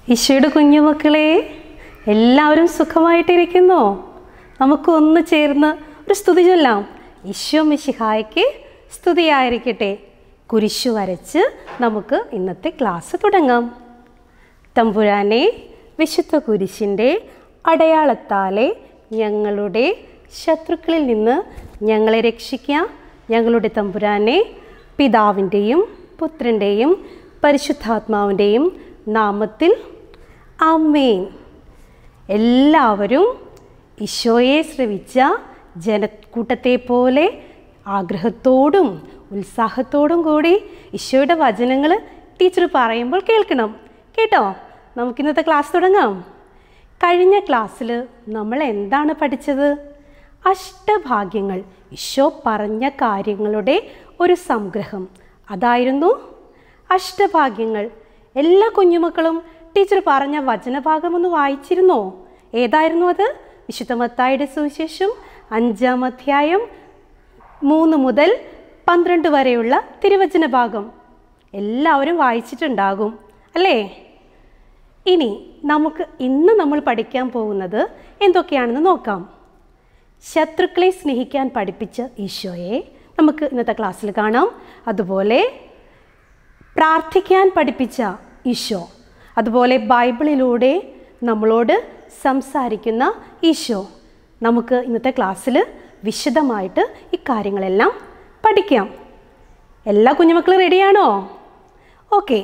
ഈശോയുടെ കുഞ്ഞുമക്കളെ എല്ലാവരും സുഖമായിട്ടിരിക്കുന്നോ നമുക്ക് ഒന്ന് ചേർന്ന് ഒരു സ്തുതി ചൊല്ലാം ഈശോ മിശിഹായ്ക്ക് സ്തുതിയായിരിക്കട്ടെ കുരിശു വരച്ച് നമുക്ക് ഇന്നത്തെ ക്ലാസ് തുടങ്ങാം തമ്പുരാനെ വിശുദ്ധ കുരിശിൻ്റെ അടയാളത്താലെ ഞങ്ങളുടെ ശത്രുക്കളിൽ നിന്ന് ഞങ്ങളെ രക്ഷിക്കുക ഞങ്ങളുടെ തമ്പുരാനെ പിതാവിൻ്റെയും പുത്രൻ്റെയും പരിശുദ്ധാത്മാവിൻ്റെയും നാമത്തിൽ അമ്മേൻ എല്ലാവരും ഈശോയെ ശ്രവിച്ച ജനക്കൂട്ടത്തെ പോലെ ആഗ്രഹത്തോടും ഉത്സാഹത്തോടും കൂടി ഈശോയുടെ വചനങ്ങൾ ടീച്ചർ പറയുമ്പോൾ കേൾക്കണം കേട്ടോ നമുക്കിന്നത്തെ ക്ലാസ് തുടങ്ങാം കഴിഞ്ഞ ക്ലാസ്സിൽ നമ്മൾ എന്താണ് പഠിച്ചത് അഷ്ടഭാഗ്യങ്ങൾ ഈശോ പറഞ്ഞ കാര്യങ്ങളുടെ ഒരു സംഗ്രഹം അതായിരുന്നു അഷ്ടഭാഗ്യങ്ങൾ എല്ലാ കുഞ്ഞുമക്കളും ടീച്ചർ പറഞ്ഞ വചനഭാഗം ഒന്ന് വായിച്ചിരുന്നോ ഏതായിരുന്നു അത് വിശുദ്ധ മത്തായുടെ സുവിശേഷം അഞ്ചാം അധ്യായം മൂന്ന് മുതൽ പന്ത്രണ്ട് വരെയുള്ള തിരുവചന ഭാഗം എല്ലാവരും വായിച്ചിട്ടുണ്ടാകും അല്ലേ ഇനി നമുക്ക് ഇന്ന് നമ്മൾ പഠിക്കാൻ പോകുന്നത് എന്തൊക്കെയാണെന്ന് നോക്കാം ശത്രുക്കളെ സ്നേഹിക്കാൻ പഠിപ്പിച്ച ഈശോയെ നമുക്ക് ഇന്നത്തെ ക്ലാസ്സിൽ കാണാം അതുപോലെ പ്രാർത്ഥിക്കാൻ പഠിപ്പിച്ച ഈശോ അതുപോലെ ബൈബിളിലൂടെ നമ്മളോട് സംസാരിക്കുന്ന ഈശോ നമുക്ക് ഇന്നത്തെ ക്ലാസ്സിൽ വിശദമായിട്ട് ഈ കാര്യങ്ങളെല്ലാം പഠിക്കാം എല്ലാ കുഞ്ഞുമക്കളും റെഡിയാണോ ഓക്കെ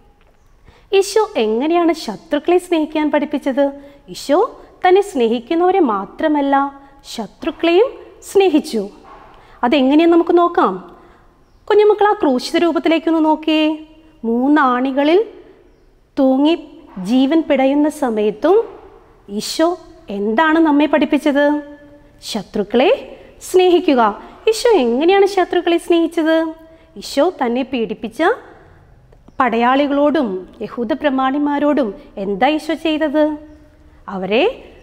ഈശോ എങ്ങനെയാണ് ശത്രുക്കളെ സ്നേഹിക്കാൻ പഠിപ്പിച്ചത് ഈശോ തന്നെ സ്നേഹിക്കുന്നവരെ മാത്രമല്ല ശത്രുക്കളെയും സ്നേഹിച്ചു അതെങ്ങനെയെന്ന് നമുക്ക് നോക്കാം കുഞ്ഞുമക്കൾ ആ ക്രൂശിത രൂപത്തിലേക്കൊന്ന് നോക്കിയേ മൂന്നാണികളിൽ തൂങ്ങി ജീവൻ പിടയുന്ന സമയത്തും ഈശോ എന്താണ് നമ്മെ പഠിപ്പിച്ചത് ശത്രുക്കളെ സ്നേഹിക്കുക ഈശോ എങ്ങനെയാണ് ശത്രുക്കളെ സ്നേഹിച്ചത് ഈശോ തന്നെ പീഡിപ്പിച്ച പടയാളികളോടും യഹൂദ പ്രമാണിമാരോടും എന്താ ഈശോ ചെയ്തത് അവരെ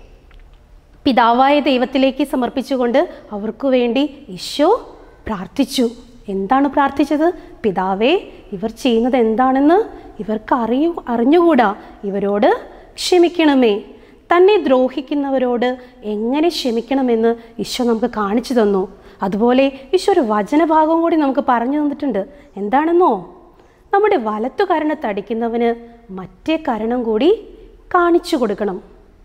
പിതാവായ ദൈവത്തിലേക്ക് സമർപ്പിച്ചുകൊണ്ട് അവർക്ക് വേണ്ടി ഈശോ പ്രാർത്ഥിച്ചു എന്താണ് പ്രാർത്ഥിച്ചത് പിതാവേ ഇവർ ചെയ്യുന്നത് എന്താണെന്ന് ഇവർക്ക് അറിയൂ അറിഞ്ഞുകൂടാ ഇവരോട് ക്ഷമിക്കണമേ തന്നെ ദ്രോഹിക്കുന്നവരോട് എങ്ങനെ ക്ഷമിക്കണമെന്ന് ഈശോ നമുക്ക് കാണിച്ചു തന്നു അതുപോലെ ഈശോ ഒരു വചനഭാഗം കൂടി നമുക്ക് പറഞ്ഞു തന്നിട്ടുണ്ട് എന്താണെന്നോ നമ്മുടെ വലത്തു കരണത്തടിക്കുന്നവന് മറ്റേ കരണം കൂടി കാണിച്ചു കൊടുക്കണം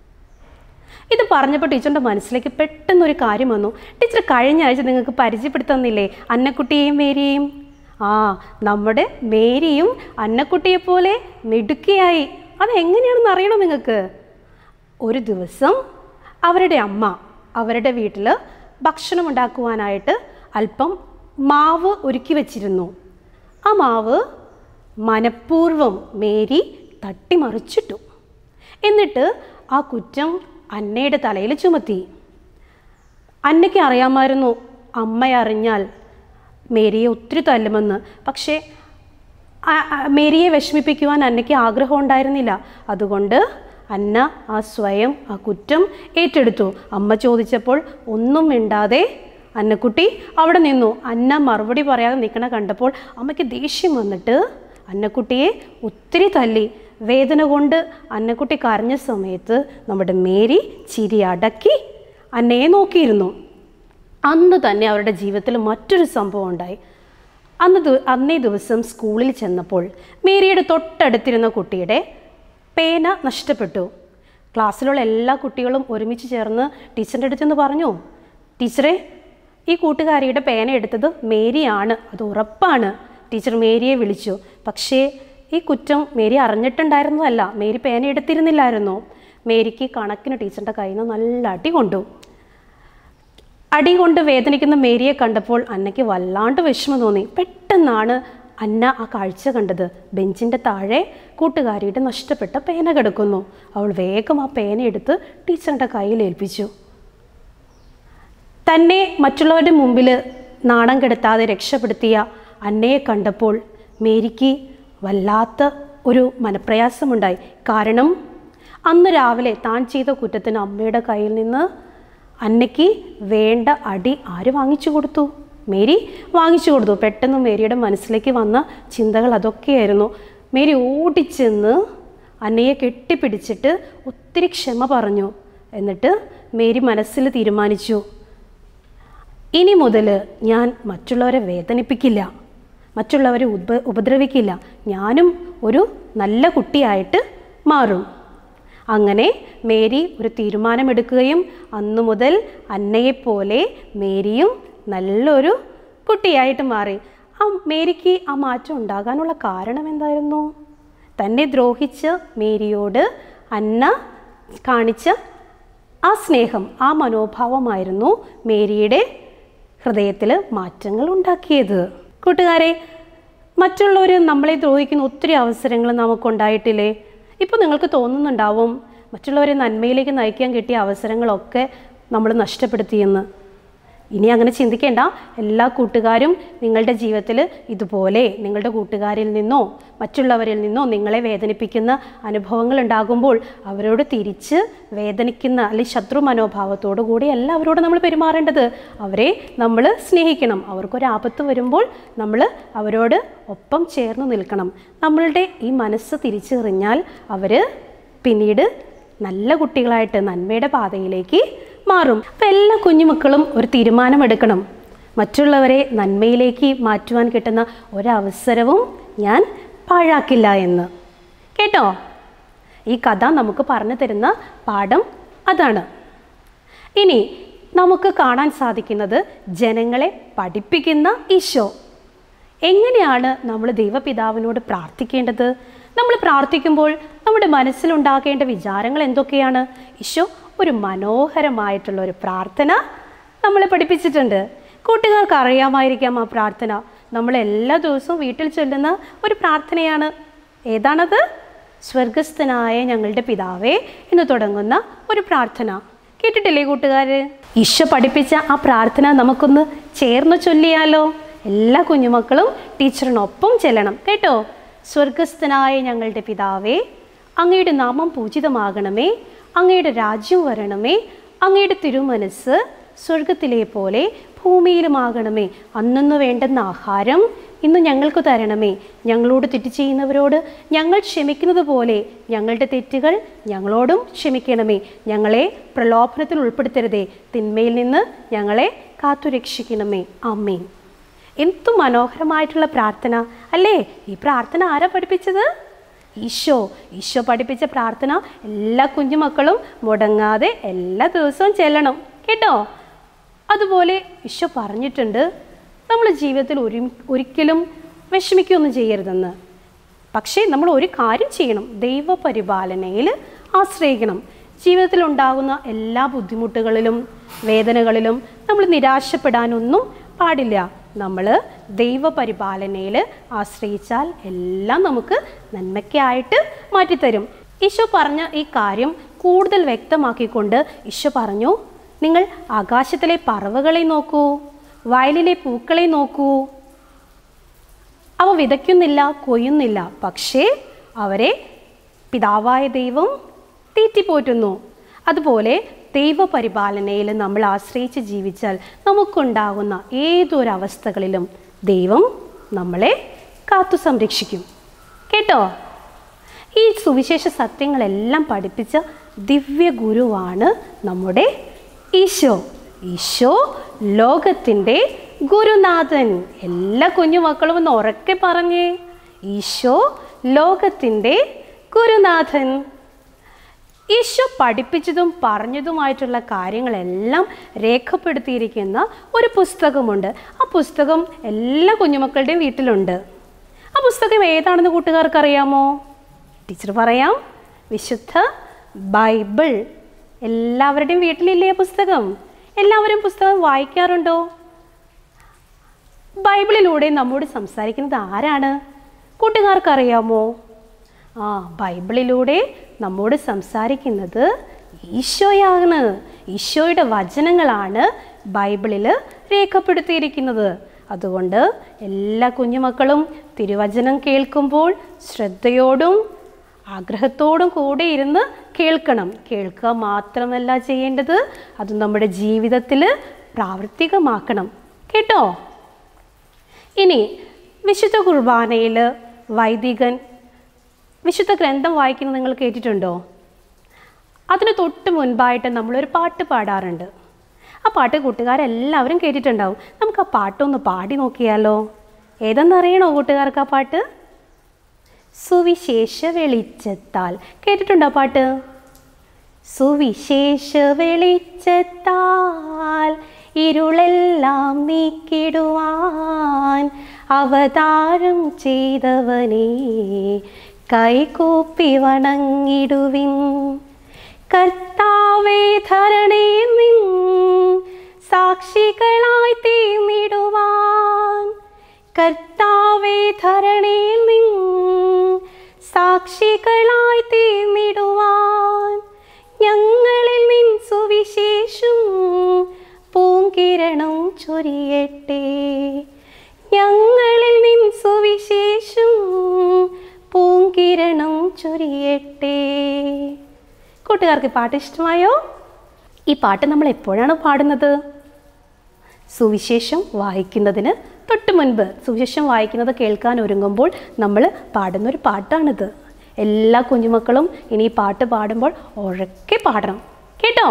ഇത് പറഞ്ഞപ്പോൾ ടീച്ചറിൻ്റെ മനസ്സിലേക്ക് പെട്ടെന്നൊരു കാര്യം വന്നു ടീച്ചർ കഴിഞ്ഞ ആഴ്ച നിങ്ങൾക്ക് പരിചയപ്പെടുത്തുന്നില്ലേ അന്നക്കുട്ടിയെയും മേരിയെയും ആ നമ്മുടെ മേരിയും അന്നക്കുട്ടിയെ പോലെ മിടുക്കിയായി അതെങ്ങനെയാണെന്ന് അറിയണം നിങ്ങൾക്ക് ഒരു ദിവസം അവരുടെ അമ്മ അവരുടെ വീട്ടിൽ ഭക്ഷണം ഉണ്ടാക്കുവാനായിട്ട് അല്പം മാവ് ഒരുക്കി വച്ചിരുന്നു ആ മാവ് മനഃപൂർവ്വം മേരി തട്ടിമറിച്ചിട്ടു എന്നിട്ട് ആ കുറ്റം അന്നയുടെ തലയിൽ ചുമത്തി അന്നയ്ക്ക് അറിയാമായിരുന്നു അമ്മ അറിഞ്ഞാൽ മേരിയെ ഒത്തിരി തല്ലുമെന്ന് പക്ഷേ ആ- ആ മേരിയെ വിഷമിപ്പിക്കുവാൻ അന്നയ്ക്ക് ആഗ്രഹം ഉണ്ടായിരുന്നില്ല അതുകൊണ്ട് അന്ന ആ സ്വയം ആ കുറ്റം ഏറ്റെടുത്തു അമ്മ ചോദിച്ചപ്പോൾ ഒന്നും മിണ്ടാതെ അന്നക്കുട്ടി അവിടെ നിന്നു അന്ന മറുപടി പറയാതെ നിൽക്കണ കണ്ടപ്പോൾ അമ്മയ്ക്ക് ദേഷ്യം വന്നിട്ട് അന്നക്കുട്ടിയെ ഒത്തിരി തല്ലി വേദന കൊണ്ട് അന്നക്കുട്ടി കരഞ്ഞ സമയത്ത് നമ്മുടെ മേരി ചിരി അടക്കി അന്നയെ നോക്കിയിരുന്നു അന്ന് തന്നെ അവരുടെ ജീവിതത്തിൽ മറ്റൊരു സംഭവം ഉണ്ടായി അന്ന് ദിവ- അന്നേ ദിവസം സ്കൂളിൽ ചെന്നപ്പോൾ മേരിയുടെ തൊട്ടടുത്തിരുന്ന കുട്ടിയുടെ പേന നഷ്ടപ്പെട്ടു ക്ലാസ്സിലുള്ള എല്ലാ കുട്ടികളും ഒരുമിച്ച് ചേർന്ന് ടീച്ചറിൻ്റെ അടുത്തെന്ന് പറഞ്ഞു ടീച്ചറെ ഈ കൂട്ടുകാരിയുടെ പേന എടുത്തത് മേരിയാണ് അത് ഉറപ്പാണ് ടീച്ചർ മേരിയെ വിളിച്ചു പക്ഷേ ഈ കുറ്റം മേരി അറിഞ്ഞിട്ടുണ്ടായിരുന്നതല്ല മേരി പേന എടുത്തിരുന്നില്ലായിരുന്നു മേരിക്ക് കണക്കിന് ടീച്ചറിൻ്റെ കയ്യിൽ നിന്ന് നല്ല അടി കൊണ്ടു അടി കൊണ്ട് വേദനിക്കുന്ന മേരിയെ കണ്ടപ്പോൾ അന്നയ്ക്ക് വല്ലാണ്ട് വിഷമം തോന്നി പെട്ടെന്നാണ് അന്ന ആ കാഴ്ച കണ്ടത് ബെഞ്ചിൻ്റെ താഴെ കൂട്ടുകാരിയുടെ നഷ്ടപ്പെട്ട പേന കിടക്കുന്നു അവൾ വേഗം ആ പേന എടുത്ത് ടീച്ചറിൻ്റെ കയ്യിൽ ഏൽപ്പിച്ചു തന്നെ മറ്റുള്ളവരുടെ മുമ്പിൽ നാണം കെടുത്താതെ രക്ഷപ്പെടുത്തിയ അന്നയെ കണ്ടപ്പോൾ മേരിക്ക് വല്ലാത്ത ഒരു മനപ്രയാസമുണ്ടായി കാരണം അന്ന് രാവിലെ താൻ ചെയ്ത കുറ്റത്തിന് അമ്മയുടെ കയ്യിൽ നിന്ന് അന്നയ്ക്ക് വേണ്ട അടി ആര് വാങ്ങിച്ചു കൊടുത്തു മേരി വാങ്ങിച്ചു കൊടുത്തു പെട്ടെന്ന് മേരിയുടെ മനസ്സിലേക്ക് വന്ന ചിന്തകൾ അതൊക്കെയായിരുന്നു മേരി ഓടിച്ചെന്ന് അന്നയെ കെട്ടിപ്പിടിച്ചിട്ട് ഒത്തിരി ക്ഷമ പറഞ്ഞു എന്നിട്ട് മേരി മനസ്സിൽ തീരുമാനിച്ചു ഇനി മുതൽ ഞാൻ മറ്റുള്ളവരെ വേദനിപ്പിക്കില്ല മറ്റുള്ളവരെ ഉപ ഉപദ്രവിക്കില്ല ഞാനും ഒരു നല്ല കുട്ടിയായിട്ട് മാറും അങ്ങനെ മേരി ഒരു തീരുമാനമെടുക്കുകയും അന്നു മുതൽ അന്നയെപ്പോലെ മേരിയും നല്ലൊരു കുട്ടിയായിട്ട് മാറി ആ മേരിക്ക് ആ മാറ്റം ഉണ്ടാകാനുള്ള കാരണം എന്തായിരുന്നു തന്നെ ദ്രോഹിച്ച മേരിയോട് അന്ന കാണിച്ച ആ സ്നേഹം ആ മനോഭാവമായിരുന്നു മേരിയുടെ ഹൃദയത്തിൽ മാറ്റങ്ങൾ ഉണ്ടാക്കിയത് കൂട്ടുകാരെ മറ്റുള്ളവർ നമ്മളെ ദ്രോഹിക്കുന്ന ഒത്തിരി അവസരങ്ങൾ നമുക്കുണ്ടായിട്ടില്ലേ ഇപ്പോൾ നിങ്ങൾക്ക് തോന്നുന്നുണ്ടാവും മറ്റുള്ളവരെ നന്മയിലേക്ക് നയിക്കാൻ കിട്ടിയ അവസരങ്ങളൊക്കെ നമ്മൾ നഷ്ടപ്പെടുത്തിയെന്ന് ഇനി അങ്ങനെ ചിന്തിക്കേണ്ട എല്ലാ കൂട്ടുകാരും നിങ്ങളുടെ ജീവിതത്തിൽ ഇതുപോലെ നിങ്ങളുടെ കൂട്ടുകാരിൽ നിന്നോ മറ്റുള്ളവരിൽ നിന്നോ നിങ്ങളെ വേദനിപ്പിക്കുന്ന അനുഭവങ്ങൾ ഉണ്ടാകുമ്പോൾ അവരോട് തിരിച്ച് വേദനിക്കുന്ന അല്ലെങ്കിൽ ശത്രു മനോഭാവത്തോടു കൂടി അല്ല അവരോട് നമ്മൾ പെരുമാറേണ്ടത് അവരെ നമ്മൾ സ്നേഹിക്കണം അവർക്കൊരു ആപത്ത് വരുമ്പോൾ നമ്മൾ അവരോട് ഒപ്പം ചേർന്ന് നിൽക്കണം നമ്മളുടെ ഈ മനസ്സ് തിരിച്ചറിഞ്ഞാൽ അവർ പിന്നീട് നല്ല കുട്ടികളായിട്ട് നന്മയുടെ പാതയിലേക്ക് മാറും അപ്പം എല്ലാ കുഞ്ഞുമക്കളും ഒരു തീരുമാനമെടുക്കണം മറ്റുള്ളവരെ നന്മയിലേക്ക് മാറ്റുവാൻ കിട്ടുന്ന ഒരവസരവും ഞാൻ പാഴാക്കില്ല എന്ന് കേട്ടോ ഈ കഥ നമുക്ക് പറഞ്ഞു തരുന്ന പാഠം അതാണ് ഇനി നമുക്ക് കാണാൻ സാധിക്കുന്നത് ജനങ്ങളെ പഠിപ്പിക്കുന്ന ഈശോ എങ്ങനെയാണ് നമ്മൾ ദൈവപിതാവിനോട് പ്രാർത്ഥിക്കേണ്ടത് നമ്മൾ പ്രാർത്ഥിക്കുമ്പോൾ നമ്മുടെ മനസ്സിലുണ്ടാകേണ്ട വിചാരങ്ങൾ എന്തൊക്കെയാണ് ഈശോ ഒരു മനോഹരമായിട്ടുള്ള ഒരു പ്രാർത്ഥന നമ്മളെ പഠിപ്പിച്ചിട്ടുണ്ട് കൂട്ടുകാർക്ക് അറിയാമായിരിക്കാം ആ പ്രാർത്ഥന നമ്മൾ എല്ലാ ദിവസവും വീട്ടിൽ ചൊല്ലുന്ന ഒരു പ്രാർത്ഥനയാണ് ഏതാണത് സ്വർഗസ്ഥനായ ഞങ്ങളുടെ പിതാവേ എന്ന് തുടങ്ങുന്ന ഒരു പ്രാർത്ഥന കേട്ടിട്ടില്ലേ കൂട്ടുകാർ ഈശോ പഠിപ്പിച്ച ആ പ്രാർത്ഥന നമുക്കൊന്ന് ചേർന്ന് ചൊല്ലിയാലോ എല്ലാ കുഞ്ഞുമക്കളും ടീച്ചറിനൊപ്പം ചെല്ലണം കേട്ടോ സ്വർഗസ്ഥനായ ഞങ്ങളുടെ പിതാവേ അങ്ങയുടെ നാമം പൂജിതമാകണമേ അങ്ങയുടെ രാജ്യം വരണമേ അങ്ങയുടെ തിരുമനസ് സ്വർഗത്തിലെ പോലെ ഭൂമിയിലുമാകണമേ അന്നു വേണ്ടുന്ന ആഹാരം ഇന്ന് ഞങ്ങൾക്ക് തരണമേ ഞങ്ങളോട് തെറ്റ് ചെയ്യുന്നവരോട് ഞങ്ങൾ ക്ഷമിക്കുന്നത് പോലെ ഞങ്ങളുടെ തെറ്റുകൾ ഞങ്ങളോടും ക്ഷമിക്കണമേ ഞങ്ങളെ പ്രലോഭനത്തിൽ ഉൾപ്പെടുത്തരുതേ തിന്മയിൽ നിന്ന് ഞങ്ങളെ കാത്തുരക്ഷിക്കണമേ അമ്മേ എന്തു മനോഹരമായിട്ടുള്ള പ്രാർത്ഥന അല്ലേ ഈ പ്രാർത്ഥന ആരാ പഠിപ്പിച്ചത് ഈശോ ഈശോ പഠിപ്പിച്ച പ്രാർത്ഥന എല്ലാ കുഞ്ഞുമക്കളും മുടങ്ങാതെ എല്ലാ ദിവസവും ചെല്ലണം കേട്ടോ അതുപോലെ ഈശോ പറഞ്ഞിട്ടുണ്ട് നമ്മൾ ജീവിതത്തിൽ ഒരു ഒരിക്കലും വിഷമിക്കുകയൊന്നും ചെയ്യരുതെന്ന് പക്ഷേ നമ്മൾ ഒരു കാര്യം ചെയ്യണം ദൈവപരിപാലനയിൽ ആശ്രയിക്കണം ജീവിതത്തിൽ ഉണ്ടാകുന്ന എല്ലാ ബുദ്ധിമുട്ടുകളിലും വേദനകളിലും നമ്മൾ നിരാശപ്പെടാനൊന്നും പാടില്ല നമ്മൾ ദൈവപരിപാലനയിൽ ആശ്രയിച്ചാൽ എല്ലാം നമുക്ക് നന്മയ്ക്കായിട്ട് മാറ്റിത്തരും ഈശോ പറഞ്ഞ ഈ കാര്യം കൂടുതൽ വ്യക്തമാക്കിക്കൊണ്ട് ഈശോ പറഞ്ഞു നിങ്ങൾ ആകാശത്തിലെ പറവകളെ നോക്കൂ വയലിലെ പൂക്കളെ നോക്കൂ അവ വിതയ്ക്കുന്നില്ല കൊയ്യുന്നില്ല പക്ഷേ അവരെ പിതാവായ ദൈവം തീറ്റിപ്പോറ്റുന്നു അതുപോലെ ദൈവപരിപാലനയിൽ നമ്മൾ ആശ്രയിച്ച് ജീവിച്ചാൽ നമുക്കുണ്ടാകുന്ന ഏതൊരവസ്ഥകളിലും ദൈവം നമ്മളെ കാത്തു സംരക്ഷിക്കും കേട്ടോ ഈ സുവിശേഷ സത്യങ്ങളെല്ലാം പഠിപ്പിച്ച ദിവ്യ ഗുരുവാണ് നമ്മുടെ ഈശോ ഈശോ ലോകത്തിൻ്റെ ഗുരുനാഥൻ എല്ലാ കുഞ്ഞുമക്കളും ഒന്ന് ഉറക്കെ പറഞ്ഞേ ഈശോ ലോകത്തിൻ്റെ ഗുരുനാഥൻ ഈശോ പഠിപ്പിച്ചതും പറഞ്ഞതുമായിട്ടുള്ള കാര്യങ്ങളെല്ലാം രേഖപ്പെടുത്തിയിരിക്കുന്ന ഒരു പുസ്തകമുണ്ട് ആ പുസ്തകം എല്ലാ കുഞ്ഞുമക്കളുടെയും വീട്ടിലുണ്ട് ആ പുസ്തകം ഏതാണെന്ന് കൂട്ടുകാർക്ക് അറിയാമോ ടീച്ചർ പറയാം വിശുദ്ധ ബൈബിൾ എല്ലാവരുടെയും വീട്ടിലില്ലേ ആ പുസ്തകം എല്ലാവരും പുസ്തകം വായിക്കാറുണ്ടോ ബൈബിളിലൂടെ നമ്മോട് സംസാരിക്കുന്നത് ആരാണ് കൂട്ടുകാർക്ക് അറിയാമോ ആ ബൈബിളിലൂടെ നമ്മോട് സംസാരിക്കുന്നത് ഈശോയാണ് ഈശോയുടെ വചനങ്ങളാണ് ബൈബിളിൽ രേഖപ്പെടുത്തിയിരിക്കുന്നത് അതുകൊണ്ട് എല്ലാ കുഞ്ഞുമക്കളും തിരുവചനം കേൾക്കുമ്പോൾ ശ്രദ്ധയോടും ആഗ്രഹത്തോടും കൂടെ ഇരുന്ന് കേൾക്കണം കേൾക്കുക മാത്രമല്ല ചെയ്യേണ്ടത് അത് നമ്മുടെ ജീവിതത്തിൽ പ്രാവർത്തികമാക്കണം കേട്ടോ ഇനി വിശുദ്ധ കുർബാനയിൽ വൈദികൻ വിശുദ്ധ ഗ്രന്ഥം വായിക്കുന്നത് നിങ്ങൾ കേട്ടിട്ടുണ്ടോ അതിന് തൊട്ട് മുൻപായിട്ട് നമ്മളൊരു പാട്ട് പാടാറുണ്ട് ആ പാട്ട് കൂട്ടുകാരെല്ലാവരും കേട്ടിട്ടുണ്ടാവും നമുക്ക് ആ പാട്ടൊന്ന് പാടി നോക്കിയാലോ ഏതെന്നറിയണോ കൂട്ടുകാർക്ക് ആ പാട്ട് സുവിശേഷ വെളിച്ചത്താൽ കേട്ടിട്ടുണ്ടോ ആ പാട്ട് സുവിശേഷ വെളിച്ചത്താൽ ഇരുളെല്ലാം നീക്കിടുവാൻ അവതാരം ചെയ്തവനെ കൈകൂപ്പി വണങ്ങിടുവിൻ കർത്താവേ ധരണേ നിൻ സാക്ഷികളായി തീർന്നിടുവാൻ കർത്താവേ ധരണേ നിൻ സാക്ഷികളായി തീർന്നിടുവാൻ ഞങ്ങളിൽ നിൻ സുവിശേഷം പൂങ്കിരണം ചൊരിയട്ടെ ഞങ്ങളിൽ നിൻ സുവിശേഷം പൂങ്കിരണം ചൊരിയട്ടെ കൂട്ടുകാർക്ക് ഈ പാട്ട് ഇഷ്ടമായോ ഈ പാട്ട് നമ്മൾ എപ്പോഴാണ് പാടുന്നത് സുവിശേഷം വായിക്കുന്നതിന് തൊട്ട് മുൻപ് സുവിശേഷം വായിക്കുന്നത് കേൾക്കാൻ ഒരുങ്ങുമ്പോൾ നമ്മൾ പാടുന്നൊരു പാട്ടാണിത് എല്ലാ കുഞ്ഞുമക്കളും ഇനി ഈ പാട്ട് പാടുമ്പോൾ ഉറക്കെ പാടണം കേട്ടോ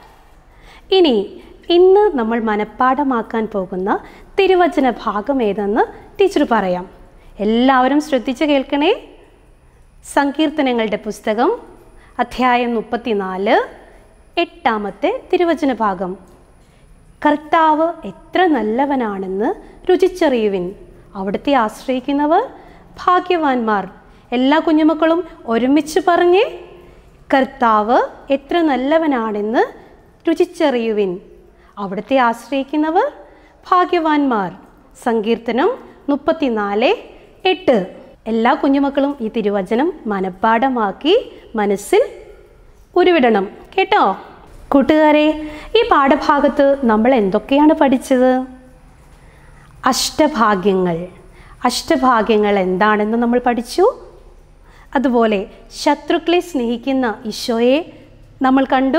ഇനി ഇന്ന് നമ്മൾ മനഃപ്പാഠമാക്കാൻ പോകുന്ന തിരുവചന ഭാഗം ഏതെന്ന് ടീച്ചർ പറയാം എല്ലാവരും ശ്രദ്ധിച്ച് കേൾക്കണേ സങ്കീർത്തനങ്ങളുടെ പുസ്തകം അധ്യായം മുപ്പത്തിനാല് എട്ടാമത്തെ തിരുവചന ഭാഗം കർത്താവ് എത്ര നല്ലവനാണെന്ന് രുചിച്ചറിയുവിൻ അവിടുത്തെ ആശ്രയിക്കുന്നവർ ഭാഗ്യവാന്മാർ എല്ലാ കുഞ്ഞുമക്കളും ഒരുമിച്ച് പറഞ്ഞ് കർത്താവ് എത്ര നല്ലവനാണെന്ന് രുചിച്ചറിയുവിൻ അവിടുത്തെ ആശ്രയിക്കുന്നവർ ഭാഗ്യവാന്മാർ സങ്കീർത്തനം മുപ്പത്തിനാല് എട്ട് എല്ലാ കുഞ്ഞുമക്കളും ഈ തിരുവചനം മനഃപ്പാഠമാക്കി മനസ്സിൽ ഉരുവിടണം കേട്ടോ കൂട്ടുകാരെ ഈ പാഠഭാഗത്ത് നമ്മൾ എന്തൊക്കെയാണ് പഠിച്ചത് അഷ്ടഭാഗ്യങ്ങൾ അഷ്ടഭാഗ്യങ്ങൾ എന്താണെന്ന് നമ്മൾ പഠിച്ചു അതുപോലെ ശത്രുക്കളെ സ്നേഹിക്കുന്ന ഈശോയെ നമ്മൾ കണ്ടു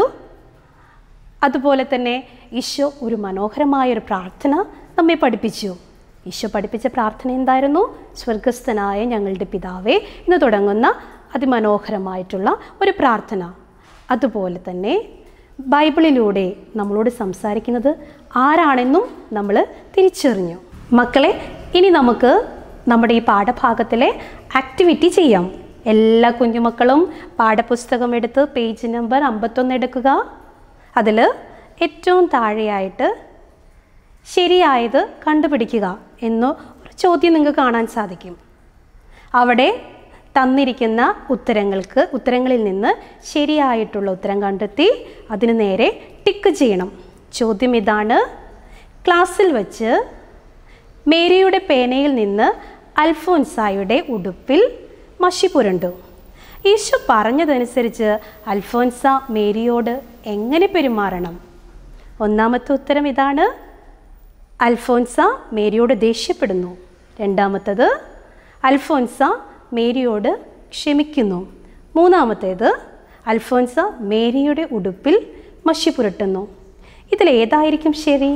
അതുപോലെ തന്നെ ഈശോ ഒരു മനോഹരമായൊരു പ്രാർത്ഥന നമ്മെ പഠിപ്പിച്ചു ഈശോ പഠിപ്പിച്ച പ്രാർത്ഥന എന്തായിരുന്നു സ്വർഗസ്ഥനായ ഞങ്ങളുടെ പിതാവേ എന്ന് തുടങ്ങുന്ന അതിമനോഹരമായിട്ടുള്ള ഒരു പ്രാർത്ഥന അതുപോലെ തന്നെ ബൈബിളിലൂടെ നമ്മളോട് സംസാരിക്കുന്നത് ആരാണെന്നും നമ്മൾ തിരിച്ചറിഞ്ഞു മക്കളെ ഇനി നമുക്ക് നമ്മുടെ ഈ പാഠഭാഗത്തിലെ ആക്ടിവിറ്റി ചെയ്യാം എല്ലാ കുഞ്ഞുമക്കളും പാഠപുസ്തകം എടുത്ത് പേജ് നമ്പർ അമ്പത്തൊന്ന് എടുക്കുക അതിൽ ഏറ്റവും താഴെയായിട്ട് ശരിയായത് കണ്ടുപിടിക്കുക എന്ന ഒരു ചോദ്യം നിങ്ങൾക്ക് കാണാൻ സാധിക്കും അവിടെ തന്നിരിക്കുന്ന ഉത്തരങ്ങൾക്ക് ഉത്തരങ്ങളിൽ നിന്ന് ശരിയായിട്ടുള്ള ഉത്തരം കണ്ടെത്തി അതിന് നേരെ ടിക്ക് ചെയ്യണം ചോദ്യം ഇതാണ് ക്ലാസ്സിൽ വച്ച് മേരിയുടെ പേനയിൽ നിന്ന് അൽഫോൻസായുടെ ഉടുപ്പിൽ മഷി പുരണ്ടു ഈശോ പറഞ്ഞതനുസരിച്ച് അൽഫോൻസ മേരിയോട് എങ്ങനെ പെരുമാറണം ഒന്നാമത്തെ ഉത്തരം ഇതാണ് അൽഫോൻസ മേരിയോട് ദേഷ്യപ്പെടുന്നു രണ്ടാമത്തത് അൽഫോൻസ മേരിയോട് ക്ഷമിക്കുന്നു മൂന്നാമത്തേത് അൽഫോൻസ മേരിയുടെ ഉടുപ്പിൽ മഷി പുരട്ടുന്നു ഇതിലേതായിരിക്കും ശരി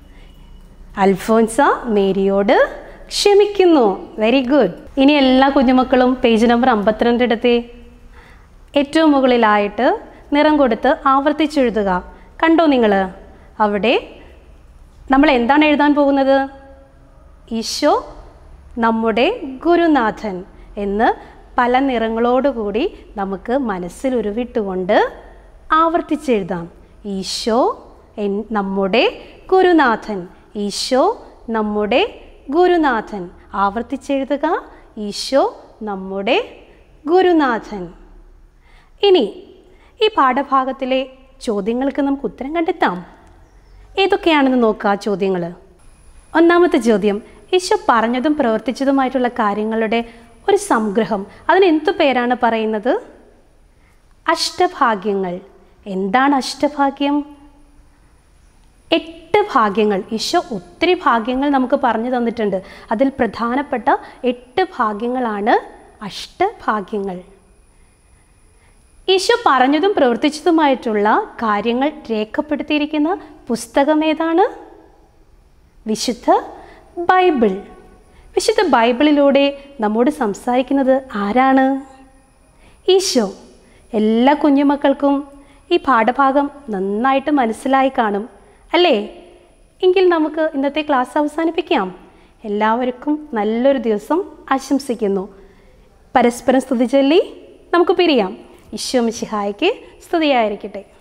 അൽഫോൻസ മേരിയോട് ക്ഷമിക്കുന്നു വെരി ഗുഡ് ഇനി എല്ലാ കുഞ്ഞുമക്കളും പേജ് നമ്പർ അമ്പത്തിരണ്ട് എടുത്തേ ഏറ്റവും മുകളിലായിട്ട് നിറം കൊടുത്ത് ആവർത്തിച്ചെഴുതുക കണ്ടോ നിങ്ങൾ അവിടെ നമ്മൾ എന്താണ് എഴുതാൻ പോകുന്നത് ഈശോ നമ്മുടെ ഗുരുനാഥൻ എന്ന് പല നിറങ്ങളോടുകൂടി നമുക്ക് മനസ്സിൽ ഉരുവിട്ടുകൊണ്ട് ആവർത്തിച്ചെഴുതാം ഈശോ എൻ നമ്മുടെ ഗുരുനാഥൻ ഈശോ നമ്മുടെ ഗുരുനാഥൻ ആവർത്തിച്ചെഴുതുക ഈശോ നമ്മുടെ ഗുരുനാഥൻ ഇനി ഈ പാഠഭാഗത്തിലെ ചോദ്യങ്ങൾക്ക് നമുക്ക് ഉത്തരം കണ്ടെത്താം ഏതൊക്കെയാണെന്ന് നോക്കുക ആ ചോദ്യങ്ങൾ ഒന്നാമത്തെ ചോദ്യം ഈശോ പറഞ്ഞതും പ്രവർത്തിച്ചതുമായിട്ടുള്ള കാര്യങ്ങളുടെ ഒരു സംഗ്രഹം അതിന് എന്തു പേരാണ് പറയുന്നത് അഷ്ടഭാഗ്യങ്ങൾ എന്താണ് അഷ്ടഭാഗ്യം എട്ട് ഭാഗ്യങ്ങൾ ഈശോ ഒത്തിരി ഭാഗ്യങ്ങൾ നമുക്ക് പറഞ്ഞു തന്നിട്ടുണ്ട് അതിൽ പ്രധാനപ്പെട്ട എട്ട് ഭാഗ്യങ്ങളാണ് അഷ്ടഭാഗ്യങ്ങൾ ഈശോ പറഞ്ഞതും പ്രവർത്തിച്ചതുമായിട്ടുള്ള കാര്യങ്ങൾ രേഖപ്പെടുത്തിയിരിക്കുന്ന പുസ്തകം ഏതാണ് വിശുദ്ധ ബൈബിൾ വിശുദ്ധ ബൈബിളിലൂടെ നമ്മോട് സംസാരിക്കുന്നത് ആരാണ് ഈശോ എല്ലാ കുഞ്ഞുമക്കൾക്കും ഈ പാഠഭാഗം നന്നായിട്ട് മനസ്സിലായി കാണും അല്ലേ എങ്കിൽ നമുക്ക് ഇന്നത്തെ ക്ലാസ് അവസാനിപ്പിക്കാം എല്ലാവർക്കും നല്ലൊരു ദിവസം ആശംസിക്കുന്നു പരസ്പരം സ്തുതി ചൊല്ലി നമുക്ക് പിരിയാം ഈശോ മിശിഹായ്ക്ക് സ്തുതിയായിരിക്കട്ടെ